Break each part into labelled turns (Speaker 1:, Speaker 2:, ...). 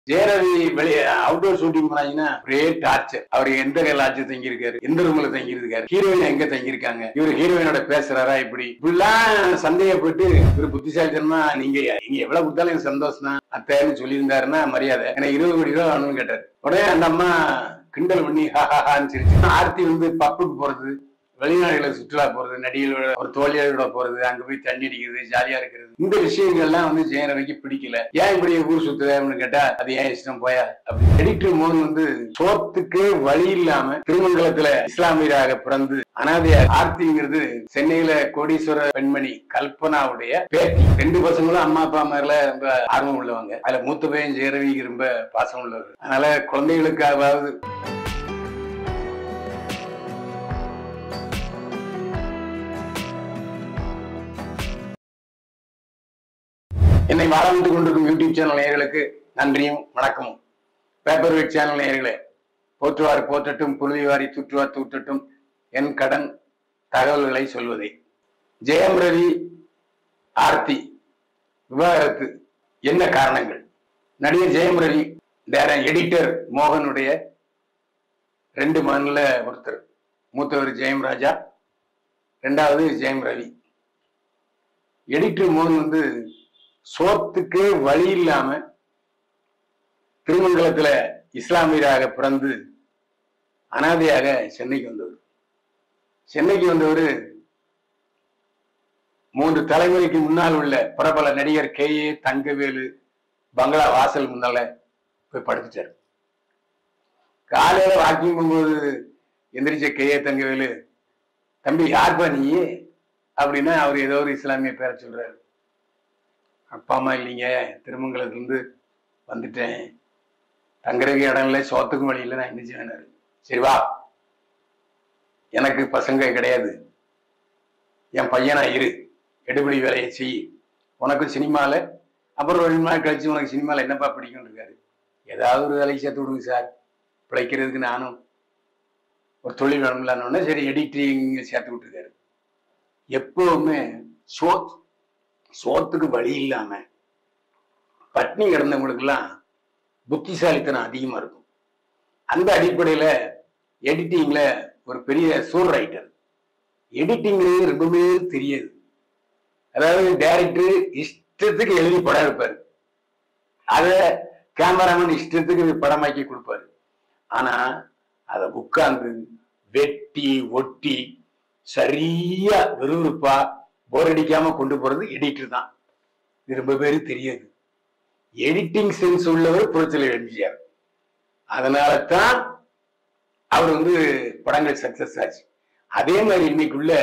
Speaker 1: ஜெயரவி வெளியே outdoor shooting போனாங்கன்னா ஒரே டார்ச்சர் அவர் எந்த லாட்ஜ் தங்கி இருக்காரு எந்த ரூம்ல தங்கி இருக்காரு ஹீரோயின் எங்க தங்கி இருக்காங்க இவர் ஹீரோயினோட பேசுறாரா இப்படி இப்படிலாம் சந்தேகப்பட்டு இவர் புத்திசாலித்தனமா நீங்க நீங்க எவ்வளவு கொடுத்தாலும் எனக்கு சந்தோஷம் தான் அத்தைன்னு சொல்லியிருந்தாருன்னா மரியாதை எனக்கு இருபது கோடி ரூபா வேணும்னு கேட்டாரு உடனே அந்த அம்மா கிண்டல் பண்ணி ஹாஹான்னு சிரிச்சு ஆர்த்தி வந்து பப்புக்கு போறது வெளிநாடுகளை சுற்றுலா போறது நடிகளோட ஒரு தோழியோட போறது அங்க போய் தண்ணி அடிக்கிறது ஜாலியா இருக்கிறது இந்த விஷயங்கள்லாம் வந்து ஜெயரவிக்கு பிடிக்கல ஏன் இப்படி ஊர் சுத்துறன்னு கேட்டா அது ஏன் இஷ்டம் போயா அப்படி எடிட்டர் மோகன் வந்து சோத்துக்கு வழி இல்லாம திருமங்கலத்துல இஸ்லாமியராக பிறந்து அனாதையா ஆர்த்திங்கிறது சென்னையில கோடீஸ்வர பெண்மணி கல்பனாவுடைய பேத்தி ரெண்டு பசங்களும் அம்மா அப்பா மேல ரொம்ப ஆர்வம் உள்ளவங்க அதுல மூத்த பையன் ஜெயரவிக்கு ரொம்ப பாசம் உள்ளவர் அதனால குழந்தைகளுக்காவது என்னை வாழ்ந்து கொண்டிருக்கும் யூடியூப் சேனல் நேயர்களுக்கு நன்றியும் வணக்கமும் பேப்பர் வெயிட் சேனல் நேயர்களே போற்றுவார் போற்றட்டும் புழுதிவாரி தூற்றுவார் தூற்றட்டும் என் கடன் தகவல்களை சொல்வதே ஜெயம் ரவி ஆர்த்தி விவாகரத்து என்ன காரணங்கள் நடிகர் ஜெயம் ரவி எடிட்டர் மோகனுடைய ரெண்டு மகன்ல ஒருத்தர் மூத்தவர் ஜெயம் ராஜா ரெண்டாவது ஜெயம் ரவி எடிட்டர் மோகன் வந்து சோத்துக்கு வழி இல்லாம திருமங்கலத்துல இஸ்லாமியராக பிறந்து அனாதையாக சென்னைக்கு வந்தவர் சென்னைக்கு வந்தவர் மூன்று தலைமுறைக்கு முன்னால் உள்ள பிரபல நடிகர் கே ஏ தங்கவேலு பங்களா வாசல் முன்னால போய் படுத்துட்டார் காலையில வாக்கிங் போகும்போது எந்திரிச்ச கே ஏ தங்கவேலு தம்பி யார்பா நீ அப்படின்னா அவர் ஏதோ ஒரு இஸ்லாமிய பேரை சொல்றாரு அப்பா அம்மா இல்லைங்க திருமங்கலத்துலேருந்து வந்துட்டேன் தங்குறதுக்கு இடம் இல்லை சோத்துக்கும் வழி இல்லை நான் என்ன செய்வேன் சரி வா எனக்கு பசங்க கிடையாது என் பையனா இரு எடுபடி வேலையை செய் உனக்கும் சினிமாவில் அப்புறம் ரெண்டு நாள் கழிச்சு உனக்கு சினிமாவில் என்னப்பா பிடிக்கும் இருக்காரு ஏதாவது ஒரு வேலைக்கு சேர்த்து விடுங்க சார் பிழைக்கிறதுக்கு நானும் ஒரு தொழில் வேணும்லான்னு சரி எடிட்டிங் சேர்த்து விட்டுருக்காரு எப்பவுமே சோத் சோத்துக்கு வழி இல்லாம பட்னி கிடந்தவங்களுக்கெல்லாம் புத்திசாலித்தனம் அதிகமா இருக்கும் அந்த அடிப்படையில எடிட்டிங்ல ஒரு பெரிய சூர் ரைட்டர் எடிட்டிங்கிறது ரொம்பவே தெரியாது அதாவது டைரக்டர் இஷ்டத்துக்கு எழுதி படம் இருப்பாரு அத கேமராமேன் இஷ்டத்துக்கு படமாக்கி கொடுப்பாரு ஆனா அதை உட்கார்ந்து வெட்டி ஒட்டி சரியா விறுவிறுப்பா போர் அடிக்காம கொண்டு போறது எடிட்டர் தான் இது ரொம்ப பேருக்கு தெரியாது எடிட்டிங் சென்ஸ் உள்ளவர் புரட்சியில் எம்ஜிஆர் அதனால தான் அவர் வந்து படங்கள் சக்சஸ் ஆச்சு அதே மாதிரி இன்னைக்குள்ள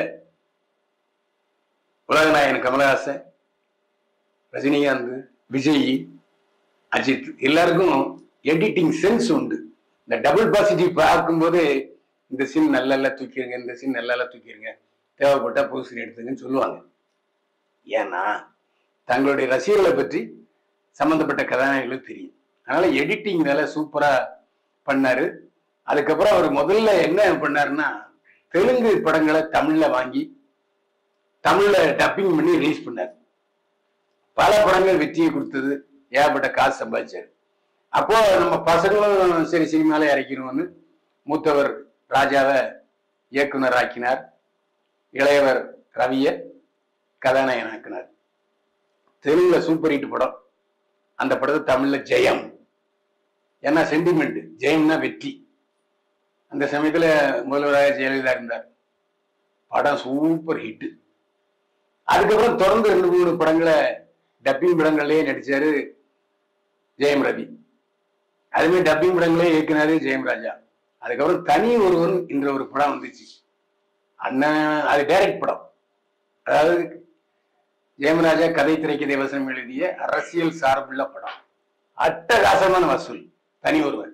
Speaker 1: உலகநாயகன் கமலஹாசன் ரஜினிகாந்த் விஜய் அஜித் எல்லாருக்கும் எடிட்டிங் சென்ஸ் உண்டு இந்த டபுள் பாசிட்டிவ் பார்க்கும்போது இந்த சீன் நல்லா தூக்கிடுங்க இந்த சீன் நல்லா தூக்கிடுங்க தேவைப்பட்டா பூசணி எடுத்துங்கன்னு சொல்லுவாங்க ஏன்னா தங்களுடைய ரசிகர்களை பற்றி சம்பந்தப்பட்ட கதாநாயகர்களுக்கு தெரியும் அதனால எடிட்டிங் வேலை சூப்பரா பண்ணாரு அதுக்கப்புறம் அவர் முதல்ல என்ன பண்ணாருன்னா தெலுங்கு படங்களை தமிழ்ல வாங்கி தமிழ்ல டப்பிங் பண்ணி ரிலீஸ் பண்ணார் பல படங்கள் வெற்றியை கொடுத்தது ஏகப்பட்ட காசு சம்பாதிச்சாரு அப்போ நம்ம பசங்களும் சரி சினிமால இறக்கணும்னு மூத்தவர் ராஜாவை இயக்குனர் ஆக்கினார் இளையவர் ரவிய கதாநாயகன் ஆக்கினார் தெலுங்குல சூப்பர் ஹிட் படம் அந்த படத்தை தமிழ்ல ஜெயம் ஏன்னா சென்டிமெண்ட் ஜெயம்னா வெற்றி அந்த சமயத்துல முதல்வராக ஜெயலலிதா இருந்தார் படம் சூப்பர் ஹிட் அதுக்கப்புறம் தொடர்ந்து ரெண்டு மூணு படங்களை டப்பிங் படங்கள்லயே நடிச்சாரு ஜெயம் ரவி அதுமாதிரி டப்பிங் படங்களே இயக்குனாரு ஜெயம் ராஜா அதுக்கப்புறம் தனி ஒருவன் என்ற ஒரு படம் வந்துச்சு அண்ணன் அது டைரக்ட் படம் அதாவது ஜெயமராஜா கதை திரைக்கு தேவசனம் எழுதிய அரசியல் சார்புள்ள படம் அட்டகாசமான வசூல் தனி ஒருவன்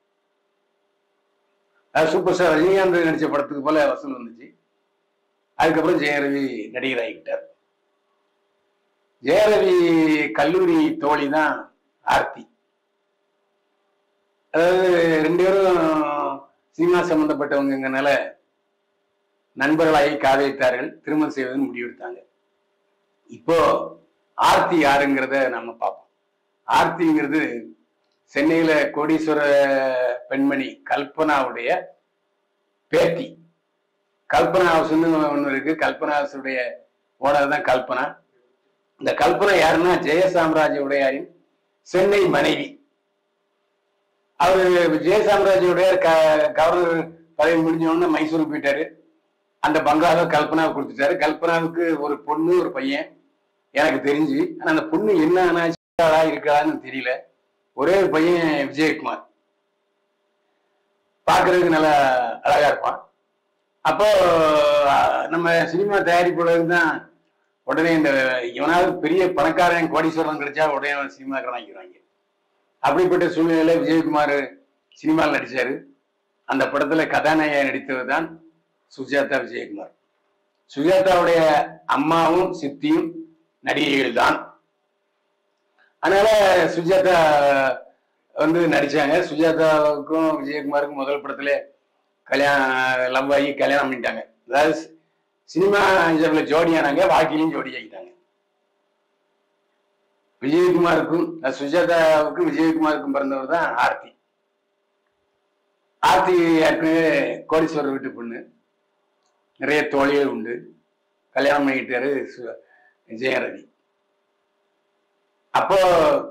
Speaker 1: அது சூப்பர் ஸ்டார் ரஜினிகாந்த் நடிச்ச படத்துக்கு போல வசூல் வந்துச்சு அதுக்கப்புறம் ஜெயரவி நடிகர் ஆகிட்டார் ஜெயரவி கல்லூரி தோழி தான் ஆர்த்தி அதாவது ரெண்டு பேரும் சினிமா சம்பந்தப்பட்டவங்கனால நண்பர்களாகி காதலித்தார்கள் திருமணம் செய்வதுன்னு முடிவெடுத்தாங்க இப்போ ஆர்த்தி யாருங்கிறத நம்ம பார்ப்போம் ஆர்த்திங்கிறது சென்னையில கோடீஸ்வர பெண்மணி கல்பனாவுடைய பேத்தி கல்பனா ஹவுஸ்னு ஒண்ணு இருக்கு கல்பனா ஹவுஸுடைய ஓனர் தான் கல்பனா இந்த கல்பனா யாருன்னா ஜெயசாம்ராஜ் உடையாரின் சென்னை மனைவி அவரு ஜெயசாம்ராஜ் உடையார் க- கவர்னர் பதவி முடிஞ்ச உடனே மைசூருக்கு போயிட்டாரு அந்த பங்களாவை கல்பனாவுக்கு கொடுத்துட்டாரு கல்பனாவுக்கு ஒரு பொண்ணு ஒரு பையன் எனக்கு தெரிஞ்சு ஆனா அந்த பொண்ணு என்ன ஆனாச்சா இருக்கான்னு தெரியல ஒரே ஒரு பையன் விஜயகுமார் பார்க்கறதுக்கு நல்லா அழகா இருப்பான் அப்போ அஹ், நம்ம சினிமா தயாரிப்பாளர் தான் உடனே இந்த இவனாவது பெரிய பணக்காரன் கோடீஸ்வரன் கிடைச்சா உடனே அவன் சினிமாக்காரன் ஆக்கிடுவாங்க அப்படிப்பட்ட சூழ்நிலையில விஜயகுமார் சினிமாவில் நடிச்சாரு அந்த படத்துல கதாநாயகன் நடித்தவர் தான் சுஜாதா விஜயகுமார் சுஜாதாவுடைய அம்மாவும் சித்தியும் நடிகைகள் தான் அதனால சுஜாதா வந்து நடிச்சாங்க சுஜாதாவுக்கும் விஜயகுமாருக்கும் முதல் படத்துல கல்யாணம் லவ் ஆகி கல்யாணம் பண்ணிட்டாங்க அதாவது சினிமா இதில் ஜோடியானாங்க வாழ்க்கையிலும் ஜோடி ஆகிட்டாங்க விஜயகுமாருக்கும் அஹ் சுஜாதாவுக்கும் விஜயகுமாருக்கும் பிறந்தவர் தான் ஆர்த்தி ஆர்த்தி ஏற்கனவே கோடீஸ்வரர் வீட்டு பொண்ணு நிறைய தோழிகள் உண்டு கல்யாணம் பண்ணிக்கிட்டாரு சு- ஜெயரவி அப்போ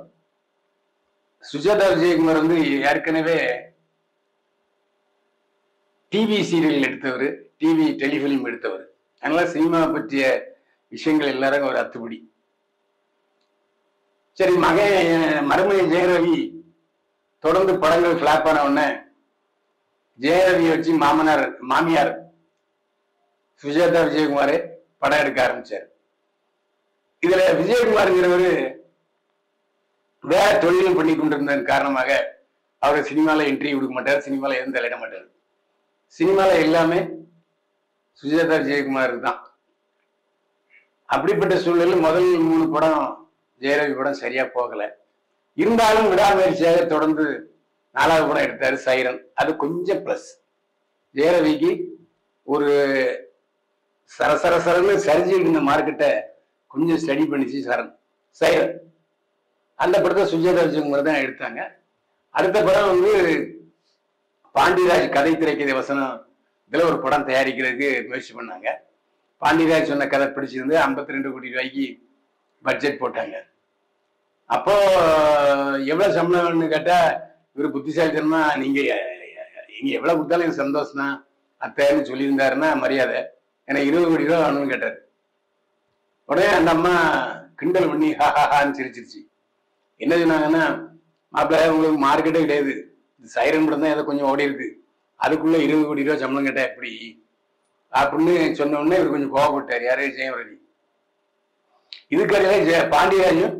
Speaker 1: சுஜாதா விஜயகுமார் வந்து ஏற்கனவே டிவி சீரியல் எடுத்தவர் டிவி டெலிஃபிலிம் எடுத்தவர் அதனால சினிமா பற்றிய விஷயங்கள் எல்லாரும் ஒரு அத்துப்படி சரி மகன் மருமகன் ஜெயரவி தொடர்ந்து படங்கள் ஃபிளாப் ஆன உடனே ஜெயரவியை வச்சு மாமனார் மாமியார் சுஜாதா விஜயகுமார் படம் எடுக்க ஆரம்பிச்சார் இதுல விஜயகுமார்ங்கிறவரு வேற தொழிலும் பண்ணி கொண்டிருந்ததன் காரணமாக அவர் சினிமால என்ட்ரி கொடுக்க மாட்டார் சினிமால எதுவும் தலையிட மாட்டார் சினிமால எல்லாமே சுஜாதா விஜயகுமார் தான் அப்படிப்பட்ட சூழ்நிலையில் முதல் மூணு படம் ஜெயரவி படம் சரியா போகல இருந்தாலும் விடாமுயற்சியாக தொடர்ந்து நாலாவது படம் எடுத்தாரு சைரன் அது கொஞ்சம் ப்ளஸ் ஜெயரவிக்கு ஒரு சர சர சரன்னு சரிஞ்சுட்டு இருந்த மார்க்கெட்டை கொஞ்சம் ஸ்டடி பண்ணிச்சு சரண் சைரன் அந்த படத்தை சுஜாதா விஜயகுமார் தான் எடுத்தாங்க அடுத்த படம் வந்து பாண்டியராஜ் கதை திரைக்கதை வசனம் இதுல ஒரு படம் தயாரிக்கிறதுக்கு முயற்சி பண்ணாங்க பாண்டியராஜ் சொன்ன கதை பிடிச்சிருந்து 52 ரெண்டு கோடி ரூபாய்க்கு பட்ஜெட் போட்டாங்க அப்போ எவ்வளவு சம்பளம் வேணும்னு கேட்டா இவர் புத்திசாலித்தனமா நீங்க நீங்க எவ்வளவு கொடுத்தாலும் எனக்கு சந்தோஷம் தான் அத்தைன்னு சொல்லியிருந்தாருன்னா மரியாதை எனக்கு இருபது கோடி ரூபா வேணும்னு கேட்டாரு உடனே அந்த அம்மா கிண்டல் பண்ணி ஹாஹான்னு சிரிச்சிருச்சு என்ன சொன்னாங்கன்னா மாப்பிள்ள உங்களுக்கு மார்க்கெட்டே கிடையாது இந்த சைரன் படம் தான் ஏதோ கொஞ்சம் ஓடி இருக்கு அதுக்குள்ள இருபது கோடி ரூபா சம்பளம் கேட்டா எப்படி அப்படின்னு சொன்ன உடனே இவர் கொஞ்சம் கோவப்பட்டார் யாரு ஜெயவரதி இதுக்கடையில ஜெய பாண்டியராஜும்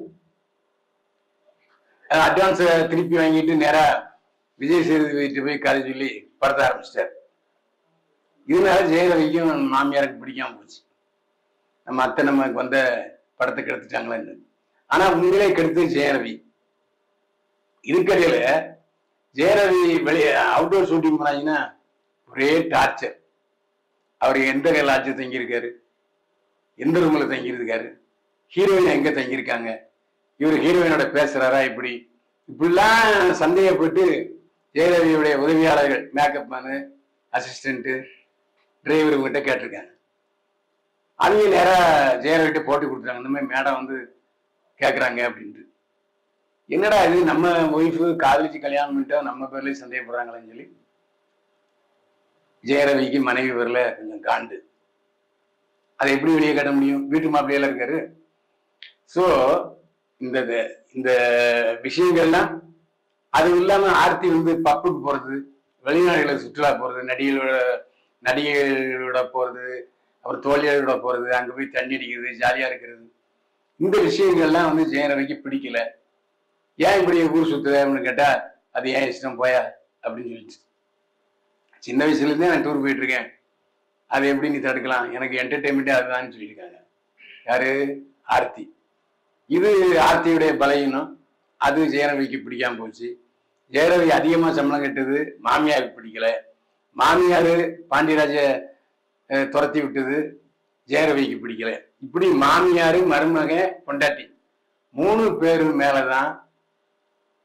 Speaker 1: அட்வான்ஸ் திருப்பி வாங்கிட்டு நேரா விஜய் சேதுபதி வீட்டு போய் கதை சொல்லி படத்த ஆரம்பிச்சிட்டார் இதனால ஜெயரவிக்கும் மாமியாருக்கு பிடிக்காம போச்சு நம்ம அத்தை நமக்கு வந்த படத்தை கெடுத்துட்டாங்களேன்னு ஆனா உண்மையிலே கெடுத்து ஜெயரவி இதுக்கடையில ஜெயரவி வெளியே அவுட்டோர் ஷூட்டிங் போனாங்கன்னா ஒரே டார்ச்சர் அவர் எந்த லாட்ஜ் தங்கியிருக்காரு எந்த ரூம்ல தங்கியிருக்காரு ஹீரோயின் எங்க தங்கியிருக்காங்க இவர் ஹீரோயினோட பேசுறாரா இப்படி இப்படிலாம் சந்தேகப்பட்டு ஜெயரவியுடைய உதவியாளர்கள் மேக்கப் மேனு அசிஸ்டன்ட்டு டிரைவர் கிட்ட கேட்டிருக்காங்க அவங்க நேரா ஜெயரவிட்ட போட்டு கொடுத்துட்டாங்க இந்த மாதிரி மேடம் வந்து கேட்குறாங்க அப்படின்ட்டு என்னடா இது நம்ம ஒய்ஃபு காதலிச்சு கல்யாணம் பண்ணிட்டா நம்ம பேர்லயும் சந்தேகப்படுறாங்களேன்னு சொல்லி ஜெயரவிக்கு மனைவி பேர்ல கொஞ்சம் காண்டு அதை எப்படி வெளியே கட்ட முடியும் வீட்டு மாப்பிள்ளையில இருக்காரு ஸோ இந்த இது- இந்த விஷயங்கள்லாம் அது இல்லாம ஆர்த்தி வந்து பப்புக்கு போறது வெளிநாடுகளுக்கு சுற்றுலா போறது நடிகளோட நடிகைகளோட போறது அப்புறம் தோழிகளோட போறது அங்க போய் தண்ணி அடிக்கிறது ஜாலியா இருக்கிறது இந்த விஷயங்கள்லாம் வந்து ஜெயரவிக்கு பிடிக்கல ஏன் இப்படி ஊர் சுத்துறன்னு கேட்டா அது ஏன் இஷ்டம் போயா அப்படின்னு சொல்லிச்சு சின்ன வயசுல இருந்தே நான் டூர் போயிட்டு இருக்கேன் அதை எப்படி நீ தடுக்கலாம் எனக்கு என்டர்டைன்மெண்ட்டே அதுதான் சொல்லியிருக்காங்க யாரு ஆர்த்தி இது ஆர்த்தியுடைய பலகீனம் அது ஜெயரவிக்கு பிடிக்காம போச்சு ஜெயரவி அதிகமா சம்பளம் கட்டது மாமியாருக்கு பிடிக்கல மாமியார் பாண்டியராஜ அஹ், துரத்தி விட்டது ஜெயரவிக்கு பிடிக்கல இப்படி மாமியார் மருமக பொண்டாட்டி மூணு பேரு மேலதான்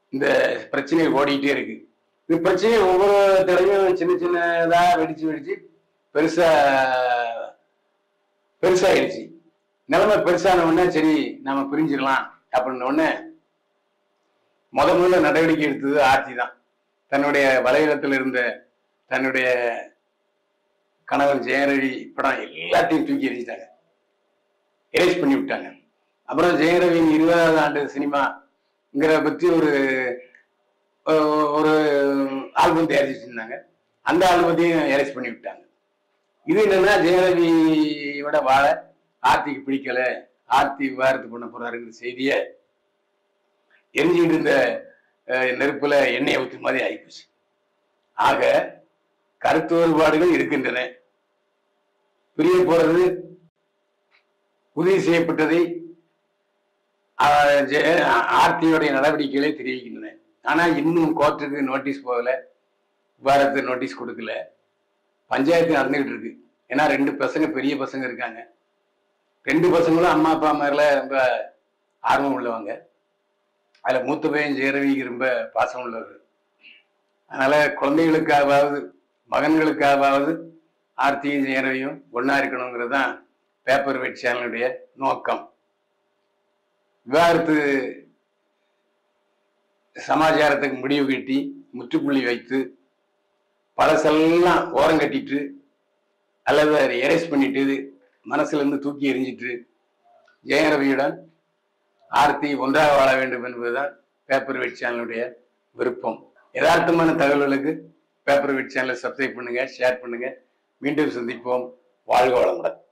Speaker 1: இந்த பிரச்சனை ஓடிக்கிட்டே இருக்கு இந்த பிரச்சனை ஒவ்வொரு தடவையும் சின்ன சின்னதா வெடிச்சு வெடிச்சு பெருசா பெருசாயிடுச்சு நிலைமை பெருசான உடனே சரி நாம பிரிஞ்சிடலாம் அப்படின்ன உடனே முத முதல்ல நடவடிக்கை எடுத்தது ஆட்சி தான் தன்னுடைய வலைதளத்தில் இருந்த தன்னுடைய கணவன் ஜெயரவி படம் எல்லாத்தையும் தூக்கி எறிஞ்சிட்டாங்க எரேஸ் பண்ணி விட்டாங்க அப்புறம் ஜெயரவியின் இருபதாவது ஆண்டு சினிமாங்கிற பத்தி ஒரு அஹ், ஒரு ஆல்பம் தயாரிச்சு இருந்தாங்க அந்த ஆல்பத்தையும் எரேஸ் பண்ணி விட்டாங்க இது என்னன்னா ஜெயரவியோட வாழ ஆர்த்திக்கு பிடிக்கல ஆர்த்தி விவாகரத்து பண்ண போறாருங்கிற செய்தியை எரிஞ்சுக்கிட்டு இருந்த அஹ், நெருப்புல எண்ணெயை ஊற்றி மாதிரி ஆயிப்போச்சு ஆக கருத்து வேறுபாடுகள் இருக்கின்றன பிரிய போறது உறுதி செய்யப்பட்டதை ஆஹ், ஜெ- ஆர்த்தியோடைய நடவடிக்கைகளே தெரிவிக்கின்றன ஆனா இன்னும் கோர்ட்டுக்கு நோட்டீஸ் போகல விவாதத்து நோட்டீஸ் கொடுக்கல பஞ்சாயத்து நடந்துகிட்டு இருக்கு ஏன்னா ரெண்டு பசங்க பெரிய பசங்க இருக்காங்க ரெண்டு பசங்களும் அம்மா அப்பா மேல ரொம்ப ஆர்வம் உள்ளவங்க அதுல மூத்த பையன் ஜெயரவிக்கு ரொம்ப பாசம் உள்ளவர் அதனால குழந்தைகளுக்காவது மகன்களுக்காவது ஆர்த்தியும் ஜெயரவியும் ஒன்னா இருக்கணுங்கிறது தான் பேப்பர் வெட் சேனலுடைய நோக்கம் விவாகரத்து சமாச்சாரத்துக்கு முடிவு கட்டி முற்றுப்புள்ளி வைத்து பழசெல்லாம் ஓரம் கட்டிட்டு அல்லது அதை எரேஸ் பண்ணிட்டு மனசுல இருந்து தூக்கி எறிஞ்சிட்டு ஜெயரவியுடன் ஆர்த்தி ஒன்றாக வாழ வேண்டும் என்பதுதான் பேப்பர் வெட் சேனலுடைய விருப்பம் யதார்த்தமான தகவல்களுக்கு பேப்பர் வெட் சேனலை சப்ஸ்கிரைப் பண்ணுங்க ஷேர் பண்ணுங்க மீண்டும் சந்திப்போம் வாழ்க வளமுடன்